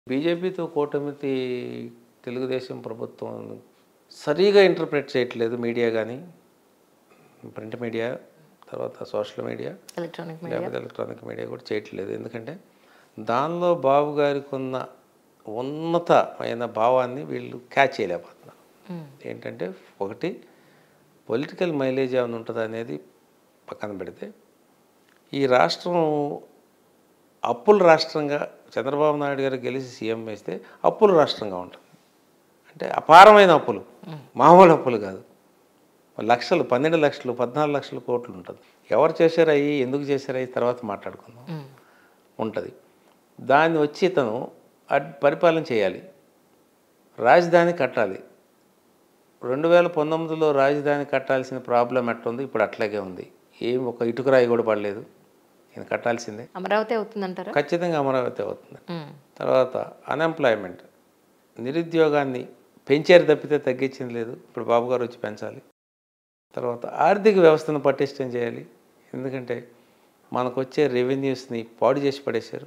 బీజేపీతో కూటమితి తెలుగుదేశం ప్రభుత్వం సరిగా ఇంటర్ప్రిట్ చేయట్లేదు మీడియా కానీ ప్రింట్ మీడియా తర్వాత సోషల్ మీడియా ఎలక్ట్రానిక్ మీడియా లేకపోతే ఎలక్ట్రానిక్ మీడియా కూడా చేయట్లేదు ఎందుకంటే దానిలో బాబు గారికి ఉన్న ఉన్నతమైన భావాన్ని వీళ్ళు క్యాచ్ చేయలేకపోతున్నారు ఏంటంటే ఒకటి పొలిటికల్ మైలేజ్ ఏమైనా ఉంటుందా అనేది పక్కన పెడితే ఈ రాష్ట్రం అప్పుల రాష్ట్రంగా చంద్రబాబు నాయుడు గారు గెలిచి సీఎం వేస్తే అప్పుల రాష్ట్రంగా ఉంటుంది అంటే అపారమైన అప్పులు మామూలు అప్పులు కాదు లక్షలు పన్నెండు లక్షలు పద్నాలుగు లక్షల కోట్లు ఉంటుంది ఎవరు చేశారు అయ్యి ఎందుకు చేశారు అయ్యి తర్వాత మాట్లాడుకుందాం ఉంటుంది దాన్ని వచ్చి ఇతను అడ్- పరిపాలన చేయాలి రాజధాని కట్టాలి రెండు వేల పంతొమ్మిదిలో రాజధాని కట్టాల్సిన ప్రాబ్లం ఎట్టుంది ఇప్పుడు అట్లాగే ఉంది ఏం ఒక ఇటుకరాయి కూడా పడలేదు ఈయన కట్టాల్సిందే అమరావతి అవుతుందంటారా ఖచ్చితంగా అమరావతి అవుతుంది ఉమ్. తర్వాత అన్ఎంప్లాయ్మెంట్ నిరుద్యోగాన్ని పెంచారు తప్పితే తగ్గించింది లేదు ఇప్పుడు బాబు గారు వచ్చి పెంచాలి తర్వాత ఆర్థిక వ్యవస్థను పటిష్టం చేయాలి ఎందుకంటే మనకు వచ్చే రెవెన్యూస్ని పాడు చేసి పడేశారు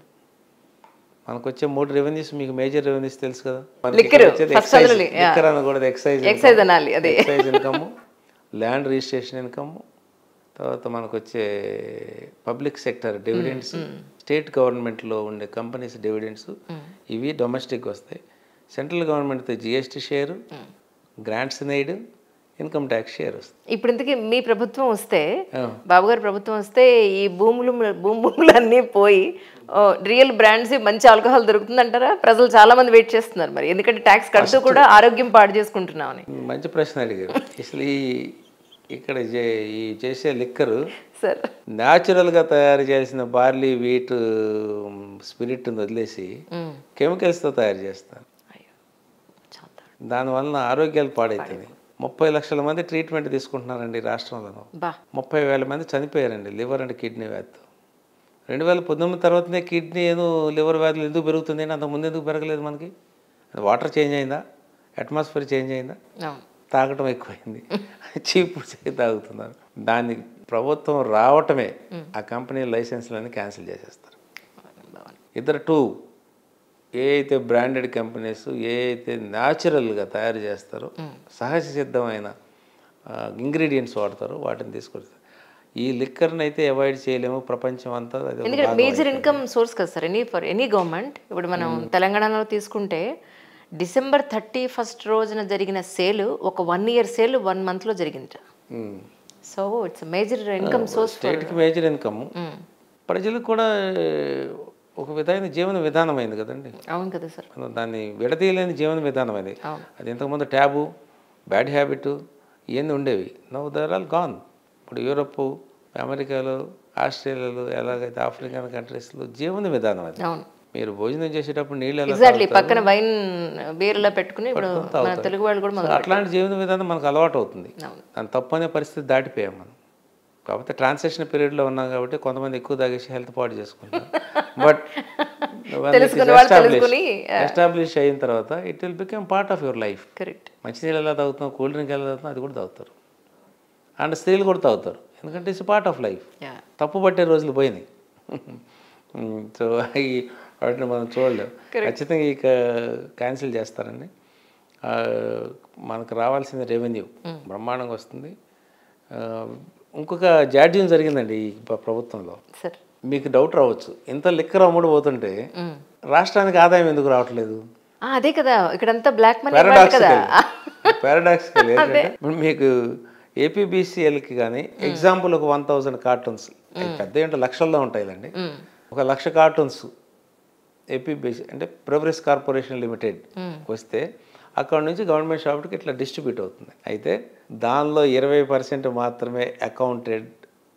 మనకు వచ్చే మూడు రెవెన్యూస్ మీకు మేజర్ రెవెన్యూస్ తెలుసు కదా మనకి Liquor, ఇక్కడ వచ్చేది first excise. అందులో, yeah. Liquor అనకూడదు ఎక్సైజ్ ఎక్సైజ్ అనాలి అదే excise income land registration income తర్వాత మనకు వచ్చే పబ్లిక్ సెక్టర్ డివిడెండ్స్ స్టేట్ గవర్నమెంట్లో ఉండే కంపెనీస్ డివిడెండ్స్ ఇవి డొమెస్టిక్ వస్తాయి సెంట్రల్ గవర్నమెంట్తో GST share grants in aid income tax share వస్తుంది ఇప్పుడు ఇంతకీ మీ ప్రభుత్వం వస్తే ఆ. బాబు గారి ప్రభుత్వం వస్తే ఈ భూములు భూమి భూములన్నీ పోయి ఓ, రియల్ బ్రాండ్స్ మంచి ఆల్కహాల్ దొరుకుతుందంటారా ప్రజలు చాలా మంది వెయిట్ చేస్తున్నారు మరి ఎందుకంటే ట్యాక్స్ కడుతూ కూడా ఆరోగ్యం పాడు చేసుకుంటున్నామని మంచి ప్రశ్న అడిగారు అసలు ఈ ఇక్కడ చే- ఈ చేసే లిక్కరు సార్ న్యాచురల్గా తయారు చేసిన బార్లీ వీట్ స్పిరిట్ని వదిలేసి కెమికల్స్తో తయారు చేస్తారు అయ్యో చాలా దానివలన ఆరోగ్యాలు పాడవుతుంది ముప్పై లక్షల మంది ట్రీట్మెంట్ తీసుకుంటున్నారండి ఈ రాష్ట్రంలో బా ముప్పై వేల మంది చనిపోయారండి లివర్ అండ్ కిడ్నీ వ్యాధితో రెండు వేల పంతొమ్మిది తర్వాతనే కిడ్నీ ఏదో లివర్ వ్యాధులు ఎందుకు పెరుగుతుంది అంత అంతకుముందు ఎందుకు పెరగలేదు మనకి వాటర్ చేంజ్ అయిందా అట్మాస్ఫియర్ చేంజ్ అయిందా అవును తాగటం ఎక్కువైంది చీప్ చేయి తాగుతున్నారు దాన్ని ప్రభుత్వం రావటమే ఆ కంపెనీ లైసెన్స్లన్నీ క్యాన్సిల్ చేసేస్తారు ఇద్దరు టూ ఏ అయితే బ్రాండెడ్ కంపెనీస్ ఏ అయితే న్యాచురల్గా తయారు చేస్తారో సహజ సిద్ధమైన ఇంగ్రీడియంట్స్ వాడతారో వాటిని తీసుకొస్తారు ఈ లిక్కర్ని అయితే అవాయిడ్ చేయలేము ప్రపంచం అంతా అది ఒక ఎందుకంటే భాగం మేజర్ ఇన్కమ్ సోర్స్ కదా sir any for any government ఇప్పుడు మనం తెలంగాణలో తీసుకుంటే డిసెంబర్ థర్టీ ఫస్ట్ రోజున జరిగిన సేల్ ఒక వన్ ఇయర్ సేల్ వన్ మంత్లో జరిగింది um. So it's major income source స్టేట్కి మేజర్ ఇన్కమ్ ప్రజలకు కూడా ఒక విధమైన జీవన విధానం అయింది కదండి అవును కదా సార్ మనం దాన్ని విడదీయలేని జీవన విధానం అది అవును. అది ఇంతకుముందు ట్యాబు బ్యాడ్ హ్యాబిట్ ఇవన్నీ ఉండేవి నవ్ దర్ ఆల్ గాన్ ఇప్పుడు యూరప్ అమెరికాలో ఆస్ట్రేలియాలో ఎలాగైతే ఆఫ్రికన్ కంట్రీస్లో జీవన విధానం అది అవును మీరు భోజనం చేసేటప్పుడు నీళ్ళు ఎలా ఎగ్జాక్ట్లీ పక్కన వైన్ బీర్లా పెట్టుకుని ఇప్పుడు మన తాగుతారు. తెలుగు వాళ్ళు కూడా సో మొదలు అట్లాంటి జీవన విధానం మనకు అలవాటు అవుతుంది అవును. దాని తప్పు అనే పరిస్థితి దాటిపోయాం మనం కాకపోతే ట్రాన్సాక్షన్ పీరియడ్లో ఉన్నాం కాబట్టి కొంతమంది ఎక్కువ తాగేసి హెల్త్ పాడు చేసుకుంటారు బట్ తెలుసుకున్న వాళ్ళు తెలుసుకుని, ఎస్టాబ్లిష్ అయిన తర్వాత it will become part of your life correct మంచినీళ్ళు ఎలా తాగుతాం కూల్ డ్రింక్ ఎలా తాగుతాం అది కూడా తాగుతారు అండ్ స్త్రీలు కూడా తాగుతారు ఎందుకంటే it's part of life yeah తప్పు పట్టే రోజులు పోయినాయి సో ఈ వాటిని మనం చూడలేం ఖచ్చితంగా ఇక క్యాన్సిల్ చేస్తారండి ఆ, మనకు రావాల్సిన రెవెన్యూ బ్రహ్మాండంగా వస్తుంది ఆ, ఇంకొక జాడ్యం జరిగిందండి ఈ ప్ర- ప్రభుత్వంలో సార్ మీకు డౌట్ రావచ్చు ఇంత లిక్కర్ అమ్ముడు పోతుంటే రాష్ట్రానికి ఆదాయం ఎందుకు రావట్లేదు అదే కదా ఇక్కడంతా బ్లాక్ మనీ కదా పారాడాక్సికల్ పారాడాక్సికల్ ఏంటంటే ఇప్పుడు మీకు ఏపీబీసీఎల్కి కానీ ఎగ్జాంపుల్ ఒక వన్ థౌజండ్ కార్టూన్స్ పెద్ద ఏంటో లక్షల్లో ఉంటాయిలండి ఒక లక్ష కార్టూన్స్ ఏపీబీసీ అంటే ప్రోగ్రెస్ కార్పొరేషన్ లిమిటెడ్ వస్తే అక్కడ నుంచి గవర్నమెంట్ షాప్కి ఇట్లా డిస్ట్రిబ్యూట్ అవుతుంది అయితే దానిలో ఇరవై పర్సెంట్ మాత్రమే అకౌంటెడ్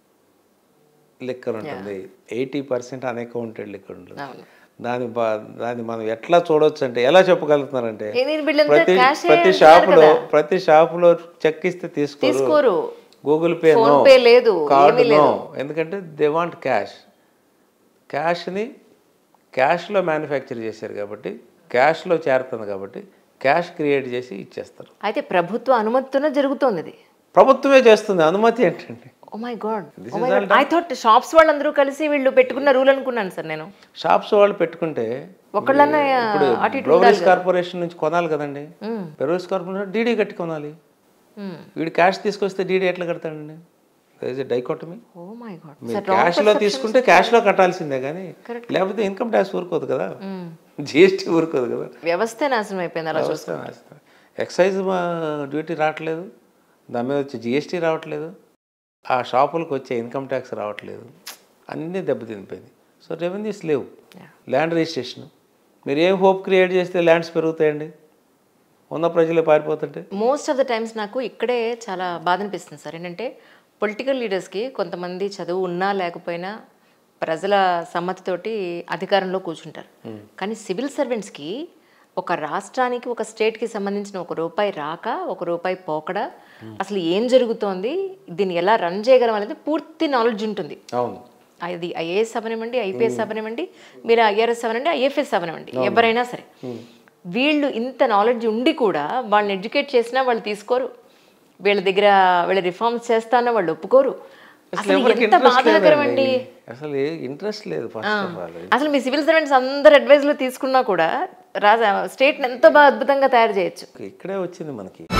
లిక్కర్ ఉంటుంది ఎయిటీ పర్సెంట్ అన్అకౌంటెడ్ లిక్కర్ ఉంటుంది అవును దాని బా- దాన్ని మనం ఎట్లా చూడొచ్చు అంటే ఎలా చెప్పగలుగుతున్నారంటే ఏ నేను వీళ్ళంతా ప్రతి cash ఏ ప్రతి అంటున్నారు షాపులో కదా. ప్రతి షాపులో చెక్ ఇస్తే తీసుకోరు తీసుకోరు Google Pay phone no pay లేదు కార్డు ఏమీ నో లేదు ఎందుకంటే దే వాంట్ క్యాష్ క్యాష్ని క్యాష్లో మ్యానుఫ్యాక్చర్ చేశారు కాబట్టి క్యాష్లో చేరుతుంది కాబట్టి క్యాష్ క్రియేట్ చేసి ఇచ్చేస్తారు అయితే ప్రభుత్వ అనుమతితోనే జరుగుతోంది ఇది ప్రభుత్వమే చేస్తుంది అనుమతి ఏంటండి oh my God This oh is my all God I thought shops వాళ్ళందరూ కలిసి వీళ్ళు పెట్టుకున్న రూల్ అనుకున్నాను సార్ నేను షాప్స్ వాళ్ళు పెట్టుకుంటే ఒకళ్ళన్నా ఇప్పుడు అటు ఇటు బ్రోవరీస్ కార్పొరేషన్ నుంచి కొనాలి కదండి బ్రోవరీస్ కార్పొరేషన్ డీడీ కట్టి కొనాలి మ్మ్. వీడు క్యాష్ తీసుకొస్తే డీడీ ఎట్లా కడతాడండి is dichotomy oh my God మీరు క్యాష్లో తీసుకుంటే క్యాష్లో కట్టాల్సిందే కానీ లేకపోతే ఇన్కమ్ ట్యాక్స్ ఊరుకోదు కదా జిఎస్టీ ఊరుకోదు కదా వ్యవస్థ నాశనం అయిపోయింది అలా చూస్తే ఎక్సైజ్ డ్యూటీ రావట్లేదు దాని మీద వచ్చే జిఎస్టీ రావట్లేదు ఆ షాపులకు వచ్చే ఇన్కమ్ ట్యాక్స్ రావట్లేదు అన్నీ దెబ్బతినిపోయింది సో రెవెన్యూస్ లేవు ల్యాండ్ రిజిస్ట్రేషన్ మీరు ఏం హోప్ క్రియేట్ చేస్తే ల్యాండ్స్ పెరుగుతాయండి ఉన్న ప్రజలే పారిపోతుంటే మోస్ట్ ఆఫ్ ద టైమ్స్ నాకు ఇక్కడే చాలా బాధ అనిపిస్తుంది సార్ ఏంటంటే పొలిటికల్ లీడర్స్కి కొంతమంది చదువు ఉన్నా లేకపోయినా ప్రజల సమ్మతితోటి అధికారంలో కూర్చుంటారు కానీ సివిల్ సర్వెంట్స్కి ఒక రాష్ట్రానికి ఒక స్టేట్కి సంబంధించిన ఒక రూపాయి రాక ఒక రూపాయి పోకడ అసలు ఏం జరుగుతోంది దీన్ని ఎలా రన్ చేయగలం అనేది పూర్తి నాలెడ్జ్ ఉంటుంది అవును అది ఐఏఎస్ అవనివ్వండి ఐపీఎస్ అవనివ్వండి మీరు ఐఆర్ఎస్ అవనండి ఐఎఫ్ఎస్ అవనివ్వండి ఎవరైనా సరే వీళ్ళు ఇంత నాలెడ్జ్ ఉండి కూడా వాళ్ళని ఎడ్యుకేట్ చేసినా వాళ్ళు తీసుకోరు వీళ్ళ దగ్గర వీళ్ళ రిఫార్మ్స్ చేస్తానో వాళ్ళు ఒప్పుకోరు అసలు ఎవరికి ఎంత ఇంట్రెస్ట్ బాధాకరం అండి లేదండి అసలు ఇంట్రెస్ట్ లేదు ఫస్ట్ ఆఫ్ ఆల్ అసలు మీ సివిల్ సర్వెంట్స్ అందరు అడ్వైజ్లు తీసుకున్నా కూడా రాజా స్టేట్ని ఎంతో బాగా అద్భుతంగా తయారు చేయొచ్చు ఇక్కడే వచ్చింది మనకి